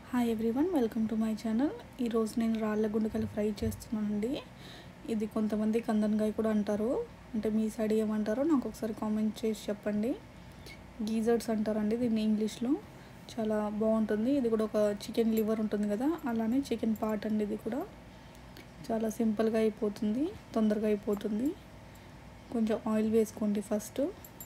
hi everyone welcome to my channel ఈరోజు నేను రాళ్ళ గుండెకాయలు ఫ్రై చేస్తున్నానండి ఇది కొంతమంది కందనకాయ కూడా అంటారు అంటే మీ సైడ్ ఏమంటారో నాకు ఒకసారి కామెంట్ చేసి చెప్పండి గీజర్డ్స్ అంటారండి దీన్ని ఇంగ్లీష్లో చాలా బాగుంటుంది ఇది కూడా ఒక చికెన్ లివర్ ఉంటుంది కదా అలానే చికెన్ పార్ట్ అండి ఇది కూడా చాలా సింపుల్గా అయిపోతుంది తొందరగా అయిపోతుంది కొంచెం ఆయిల్ వేసుకోండి ఫస్ట్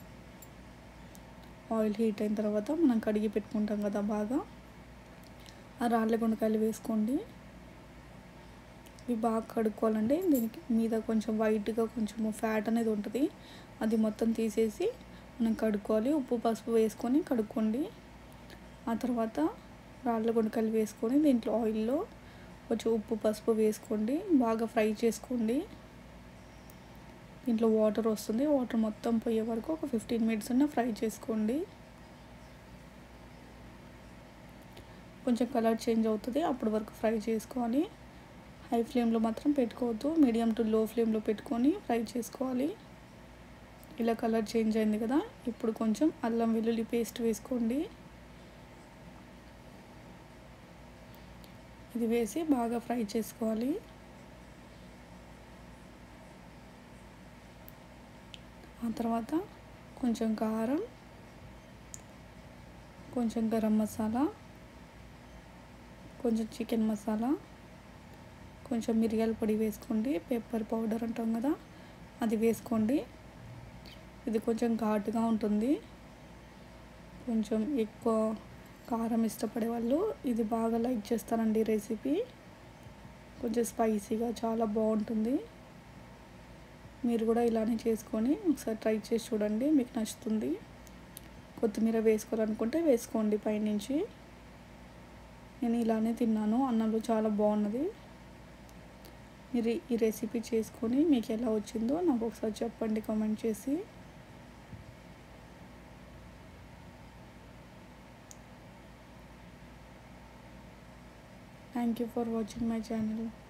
ఆయిల్ హీట్ అయిన తర్వాత మనం కడిగి పెట్టుకుంటాం కదా బాగా ఆ రాళ్ళ గుండకాయలు వేసుకోండి ఇవి బాగా కడుక్కోవాలండి దీనికి మీద కొంచెం వైట్గా కొంచెం ఫ్యాట్ అనేది ఉంటుంది అది మొత్తం తీసేసి మనం కడుక్కోవాలి ఉప్పు పసుపు వేసుకొని కడుక్కోండి ఆ తర్వాత రాళ్ళ గుండకాయలు వేసుకొని దీంట్లో ఆయిల్లో కొంచెం ఉప్పు పసుపు వేసుకోండి బాగా ఫ్రై చేసుకోండి దీంట్లో వాటర్ వస్తుంది వాటర్ మొత్తం పోయే వరకు ఒక ఫిఫ్టీన్ మినిట్స్ అన్న ఫ్రై చేసుకోండి కొంచెం కలర్ చేంజ్ అవుతుంది అప్పటి వరకు ఫ్రై చేసుకోవాలి హై ఫ్లేమ్లో మాత్రం పెట్టుకోవద్దు మీడియం టు లో ఫ్లేమ్లో పెట్టుకొని ఫ్రై చేసుకోవాలి ఇలా కలర్ చేంజ్ అయింది కదా ఇప్పుడు కొంచెం అల్లం వెల్లుల్లి పేస్ట్ వేసుకోండి ఇది వేసి బాగా ఫ్రై చేసుకోవాలి ఆ తర్వాత కొంచెం కారం కొంచెం గరం మసాలా కొంచెం చికెన్ మసాలా కొంచెం మిరియాల పొడి వేసుకోండి పెప్పర్ పౌడర్ అంటాం కదా అది వేసుకోండి ఇది కొంచెం ఘాటుగా ఉంటుంది కొంచెం ఎక్కువ కారం ఇష్టపడే వాళ్ళు ఇది బాగా లైక్ చేస్తారండి రెసిపీ కొంచెం స్పైసీగా చాలా బాగుంటుంది మీరు కూడా ఇలానే చేసుకొని ఒకసారి ట్రై చేసి చూడండి మీకు నచ్చుతుంది కొత్తిమీర వేసుకోవాలనుకుంటే వేసుకోండి పైనుంచి నేను ఇలానే తిన్నాను అన్నంలో చాలా బాగున్నది మీరు ఈ రెసిపీ చేసుకొని మీకు ఎలా వచ్చిందో నాకు ఒకసారి చెప్పండి కామెంట్ చేసి thank you for watching my channel